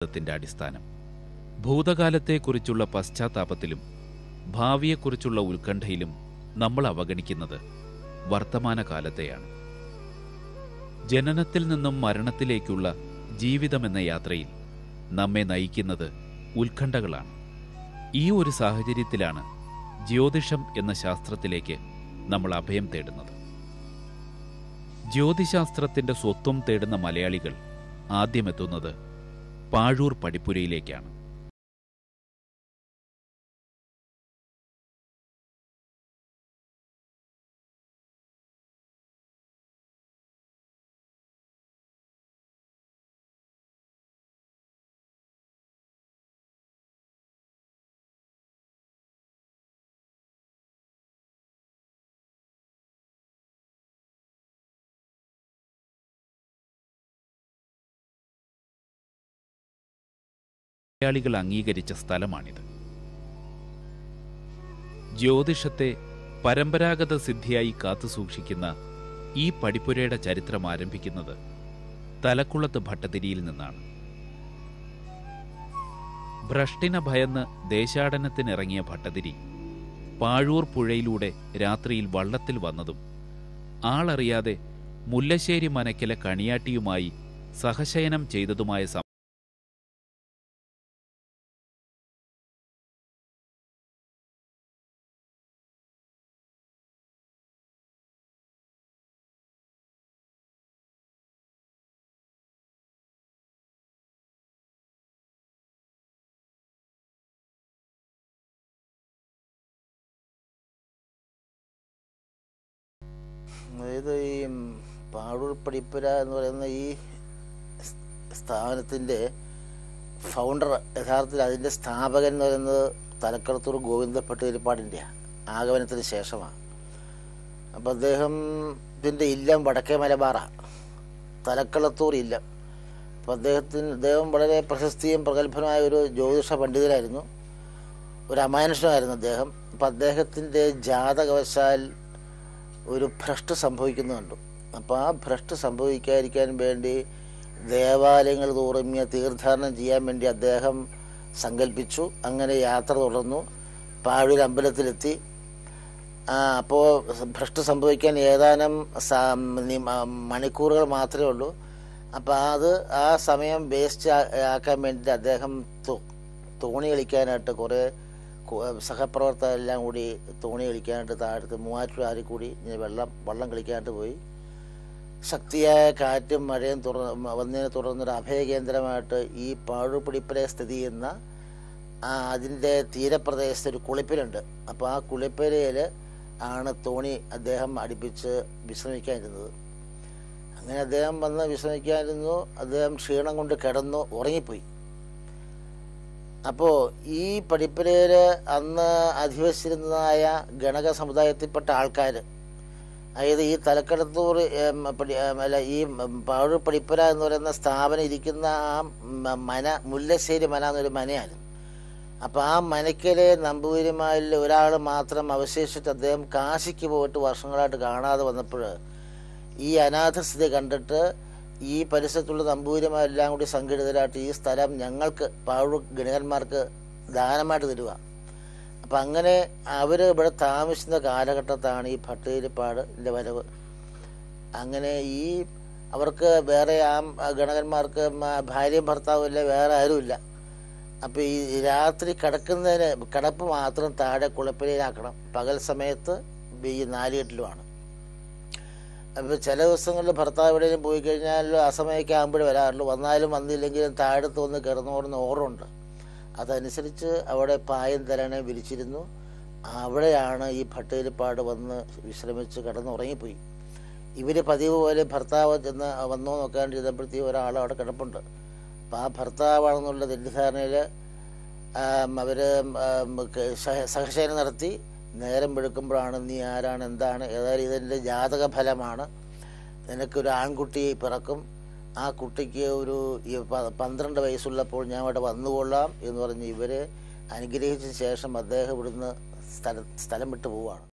ജീവിതത്തിന്റെ അടിസ്ഥാനം ഭൂതകാലത്തെക്കുറിച്ചുള്ള പശ്ചാത്താപത്തിലും ഭാവിയെക്കുറിച്ചുള്ള ഉത്കണ്ഠയിലും നമ്മൾ അവഗണിക്കുന്നത് വർത്തമാനകാലത്തെയാണ് ജനനത്തിൽ നിന്നും മരണത്തിലേക്കുള്ള ജീവിതമെന്ന യാത്രയിൽ നമ്മെ നയിക്കുന്നത് ഉത്കണ്ഠകളാണ് ഈ ഒരു സാഹചര്യത്തിലാണ് ജ്യോതിഷം എന്ന ശാസ്ത്രത്തിലേക്ക് നമ്മൾ അഭയം തേടുന്നത് ജ്യോതിശാസ്ത്രത്തിന്റെ സ്വത്വം തേടുന്ന മലയാളികൾ ആദ്യമെത്തുന്നത് പാഴൂർ പടിപ്പുരയിലേക്കാണ് മലയാളികൾ അംഗീകരിച്ച സ്ഥലമാണിത് ജ്യോതിഷത്തെ പരമ്പരാഗത സിദ്ധിയായി കാത്തുസൂക്ഷിക്കുന്ന ഈ പടിപ്പുരയുടെ ചരിത്രം ആരംഭിക്കുന്നത് തലക്കുളത്ത് ഭട്ടതിരിയിൽ നിന്നാണ് ഭ്രഷ്ടിന ഭയന്ന് ദേശാടനത്തിനിറങ്ങിയ ഭട്ടതിരി പാഴൂർ പുഴയിലൂടെ രാത്രിയിൽ വള്ളത്തിൽ വന്നതും ആളറിയാതെ മുല്ലശ്ശേരി മനക്കിലെ കണിയാട്ടിയുമായി സഹശയനം ചെയ്തതുമായ സം അതായത് ഈ പാഴൂർ പടിപ്പുര എന്ന് പറയുന്ന ഈ സ് സ്ഥാപനത്തിൻ്റെ ഫൗണ്ടർ യഥാർത്ഥത്തിൽ അതിൻ്റെ സ്ഥാപകൻ എന്ന് പറയുന്നത് തലക്കടത്തൂർ ഗോവിന്ദ പട്ടേരിപ്പാടിൻ്റെയാണ് ആഗമനത്തിന് ശേഷമാണ് അപ്പോൾ അദ്ദേഹം ഇതിൻ്റെ ഇല്ലം വടക്കേ മലബാറാണ് തലക്കളത്തൂർ ഇല്ലം അപ്പോൾ അദ്ദേഹത്തിന് അദ്ദേഹം വളരെ പ്രശസ്തിയും പ്രഗത്ഭനുമായ ഒരു ജ്യോതിഷ പണ്ഡിതനായിരുന്നു ഒരു അമാനുഷനായിരുന്നു അദ്ദേഹം അപ്പം അദ്ദേഹത്തിൻ്റെ ജാതകവശാൽ ഒരു ഭ്രഷ്ട് സംഭവിക്കുന്നു കണ്ടു അപ്പോൾ ആ ഭ്രഷ്ട് സംഭവിക്കാതിരിക്കാൻ വേണ്ടി ദേവാലയങ്ങൾ തോറും ഇങ്ങനെ തീർത്ഥാടനം ചെയ്യാൻ വേണ്ടി അദ്ദേഹം സങ്കല്പിച്ചു അങ്ങനെ യാത്ര തുടർന്നു പാഴൂർ അമ്പലത്തിലെത്തി അപ്പോൾ ഭ്രഷ്ട് സംഭവിക്കാൻ ഏതാനും സ- നി- മ- മണിക്കൂറുകൾ മാത്രമേ ഉള്ളൂ അപ്പോൾ അത് ആ സമയം വേസ്റ്റ് ആക്കാൻ വേണ്ടി അദ്ദേഹം തു- തോണി കളിക്കാനായിട്ട് കുറേ കു- സഹപ്രവർത്തകരെല്ലാം കൂടി തോണി കളിക്കാനായിട്ട് താഴത്ത് മൂവാറ്റുപുഴ ആരിൽ കൂടി ഇങ്ങനെ വെള്ളം വള്ളം കളിക്കാനായിട്ട് പോയി ശക്തിയായ കാറ്റും മഴയും തുറ വന്നതിനെ തുടർന്നൊരു അഭയകേന്ദ്രമായിട്ട് ഈ പാഴുപിടിപ്പുര സ്ഥിതി ചെയ്യുന്ന ആ അതിൻ്റെ തീരപ്രദേശത്ത് ഒരു കുളിപ്പരുണ്ട് അപ്പോൾ ആ കുളിപ്പരയിൽ ആണ് തോണി അദ്ദേഹം അടുപ്പിച്ച് വിശ്രമിക്കാനിരുന്നത് അങ്ങനെ അദ്ദേഹം വന്ന് വിശ്രമിക്കാനിരുന്നു അദ്ദേഹം ക്ഷീണം കൊണ്ട് കിടന്നു ഉറങ്ങിപ്പോയി അപ്പോൾ ഈ പടിപ്പുരയിൽ അന്ന് അധിവസിച്ചിരുന്നതായ ഗണക സമുദായത്തിൽപ്പെട്ട ആൾക്കാർ അതായത് ഈ തലക്കടത്തൂർ ഏം, പടി- ഏം, അല്ല ഈ പാഴൂർ പടിപ്പുര എന്ന് പറയുന്ന സ്ഥാപനം ഇരിക്കുന്ന ആ മ- മന മുല്ലശ്ശേരി മന എന്നൊരു മനയായിരുന്നു അപ്പോൾ ആ മനയ്ക്കലെ നമ്പൂതിരിമാരിൽ ഒരാൾ മാത്രം അവശേഷിച്ചിട്ട് അദ്ദേഹം കാശിക്ക് പോയിട്ട് വർഷങ്ങളായിട്ട് കാണാതെ വന്നപ്പോൾ ഈ അനാഥസ്ഥിതി കണ്ടിട്ട് ഈ പരിസരത്തുള്ള നമ്പൂതിരിമാരെല്ലാം കൂടി സംഘടിതരായിട്ട് ഈ സ്ഥലം ഞങ്ങൾക്ക് പാഴൂർ ഗണികന്മാർക്ക് ദാനമായിട്ട് തരുക അപ്പം അങ്ങനെ അവർ ഇവിടെ താമസിക്കുന്ന കാലഘട്ടത്താണ് ഈ ഭട്ടേരിപ്പാടിൻ്റെ വരവ് അങ്ങനെ ഈ അവർക്ക് വേറെ ആ ഗണകന്മാർക്ക് മ- ഭാര്യയും ഭർത്താവും ഇല്ല വേറെ ആരുമില്ല അപ്പോൾ ഈ രാത്രി കിടക്കുന്നതിന് കിടപ്പ് മാത്രം താഴെ കുളപ്പിലയിലാക്കണം പകൽ സമയത്ത് ഈ നാലുകെട്ടിലുമാണ് അപ്പോൾ ചില ദിവസങ്ങളിൽ ഭർത്താവ് എവിടെയെങ്കിലും പോയി കഴിഞ്ഞാൽ അസമയൊക്കെ ആകുമ്പോഴേ വരാറുള്ളൂ വന്നാലും വന്നില്ലെങ്കിലും താഴത്ത് വന്ന് കിടന്നോടുന്ന ഓർമ്മയുണ്ട് അതനുസരിച്ച് അവിടെ പായം തരണെ വിരിച്ചിരുന്നു അവിടെയാണ് ഈ ഭട്ടേരിപ്പാട് വന്ന് വിശ്രമിച്ച് കിടന്നുറങ്ങിപ്പോയി ഇവർ പതിവ് പോലെ ഭർത്താവ് ചെന്ന് വന്നോ നോക്കാൻ ചെയ്തപ്പോഴത്തേക്കും ഒരാൾ അവിടെ കിടപ്പുണ്ട് അപ്പം ആ ഭർത്താവാണെന്നുള്ള തെറ്റിദ്ധാരണയിൽ അവർ സഹശയനം നടത്തി നേരം വെളുക്കുമ്പോഴാണ് നീ ആരാണ് എന്താണ് ഏതായാലും ഇതിൻ്റെ ജാതക ഫലമാണ് നിനക്കൊരു ആൺകുട്ടി പിറക്കും ആ കുട്ടിക്ക് ഒരു ഈ പ- പന്ത്രണ്ട് വയസ്സുള്ളപ്പോൾ ഞാൻ അവിടെ വന്നുകൊള്ളാം എന്ന് പറഞ്ഞ് ഇവരെ അനുഗ്രഹിച്ച ശേഷം അദ്ദേഹം ഇവിടുന്ന് സ്ഥലം സ്ഥലം വിട്ടു പോവുകയാണ്